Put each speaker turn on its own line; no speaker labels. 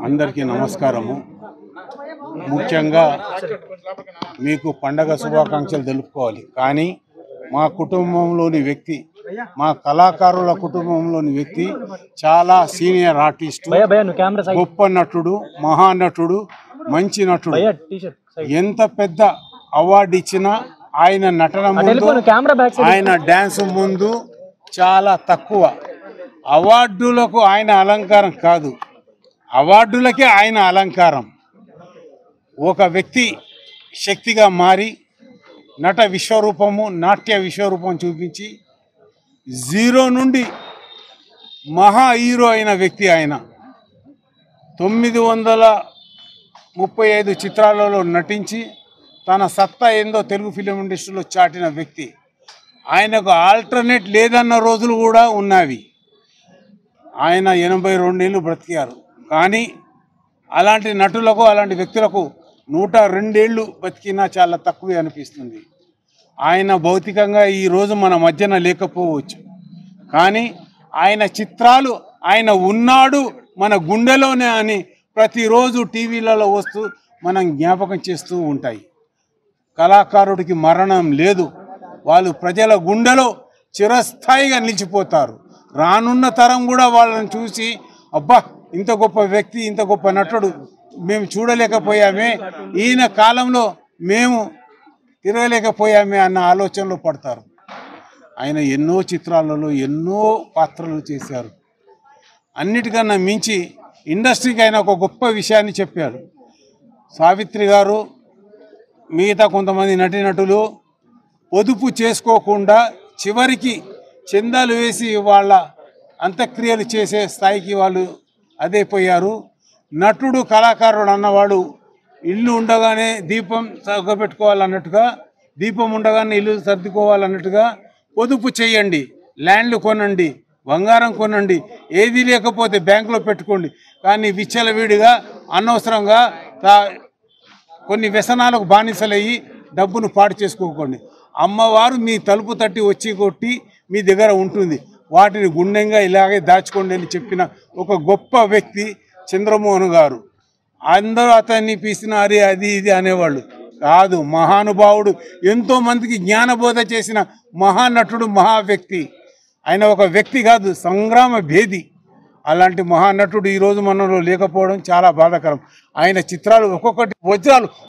అందరికీ నమస్కారము ముఖ్యంగా మీకు పండగ శుభాకాంక్షలు తెలుపుకోవాలి కానీ మా కుటుంబంలోని వ్యక్తి మా కళాకారుల కుటుంబంలోని వ్యక్తి చాలా సీనియర్ ఆర్టిస్టు
భయ్యా భయ్యా నువ్వు కెమెరా సైడ్
గొప్ప నటుడు మహానటుడు మంచి నటుడు
భయ్యా టీ షర్ట్ సైడ్
ఎంత పెద్ద అవార్డు ఇచ్చినా ఆయన నటన
అటు
ముందు
వెళ్ళిపో నువ్వు కెమెరా బ్యాక్ సైడ్
ఆయన డ్యాన్స్ ముందు చాలా తక్కువ అవార్డులకు ఆయన అలంకారం కాదు అవార్డులకే ఆయన అలంకారం ఒక వ్యక్తి శక్తిగా మారి నట విశ్వరూపము నాట్య విశ్వరూపం చూపించి జీరో నుండి మహా హీరో అయిన వ్యక్తి ఆయన తొమ్మిది వందల ముప్పై ఐదు చిత్రాలలో నటించి తన సత్తా ఏందో తెలుగు ఫిలిం ఇండస్ట్రీలో చాటిన వ్యక్తి ఆయనకు ఆల్టర్నేట్ లేదన్న రోజులు కూడా ఉన్నవి ఆయన ఎనభై రెండేళ్ళు బ్రతికారు కానీ అలాంటి నటులకు అలాంటి వ్యక్తులకు నూట రెండేళ్ళు బతికినా చాలా తక్కువే అనిపిస్తుంది ఆయన భౌతికంగా ఈరోజు మన మధ్యన లేకపోవచ్చు కానీ ఆయన చిత్రాలు ఆయన ఉన్నాడు మన గుండెలోనే అని ప్రతిరోజు టీవీలలో వస్తూ మనం జ్ఞాపకం చేస్తూ ఉంటాయి కళాకారుడికి మరణం లేదు వాళ్ళు ప్రజల గుండెలో చిరస్థాయిగా నిలిచిపోతారు రానున్న తరం కూడా వాళ్ళని చూసి అబ్బా ఇంత గొప్ప వ్యక్తి ఇంత గొప్ప నటుడు మేము చూడలేకపోయామే ఈయన కాలంలో మేము తిరగలేకపోయామే అన్న ఆలోచనలో పడతారు ఆయన ఎన్నో చిత్రాలలో ఎన్నో పాత్రలు చేశారు అన్నిటికన్నా మించి ఇండస్ట్రీకి ఆయన ఒక గొప్ప విషయాన్ని చెప్పారు సావిత్రి గారు మిగతా కొంతమంది నటీనటులు పొదుపు చేసుకోకుండా చివరికి చందాలు వేసి వాళ్ళ అంత్యక్రియలు చేసే స్థాయికి వాళ్ళు అదైపోయారు నటుడు కళాకారుడు అన్నవాడు ఇల్లు ఉండగానే దీపం సగపెట్టుకోవాలన్నట్టుగా దీపం ఉండగానే ఇల్లు సర్దుకోవాలన్నట్టుగా పొదుపు చేయండి ల్యాండ్లు కొనండి బంగారం కొనండి ఏది లేకపోతే బ్యాంకులో పెట్టుకోండి కానీ విచ్చలవిడిగా అనవసరంగా తా- కొన్ని వ్యసనాలకు బానిసలయ్యి డబ్బును పాడు చేసుకోకండి అమ్మవారు మీ తలుపు తట్టి వచ్చి కొట్టి మీ దగ్గర ఉంటుంది వాటిని గుండెంగా ఇలాగే దాచుకోండి అని చెప్పిన ఒక గొప్ప వ్యక్తి చంద్రమోహన్ గారు అందరూ అతన్ని పిసినారి అది ఇది అనేవాళ్ళు కాదు మహానుభావుడు ఎంతో మందికి జ్ఞానబోధ చేసిన మహానటుడు మహా వ్యక్తి ఆయన ఒక వ్యక్తి కాదు సంగ్రామ భేది అలాంటి మహానటుడు ఈరోజు మనలో లేకపోవడం చాలా బాధాకరం ఆయన చిత్రాలు ఒక్కొక్కటి వజ్రాలు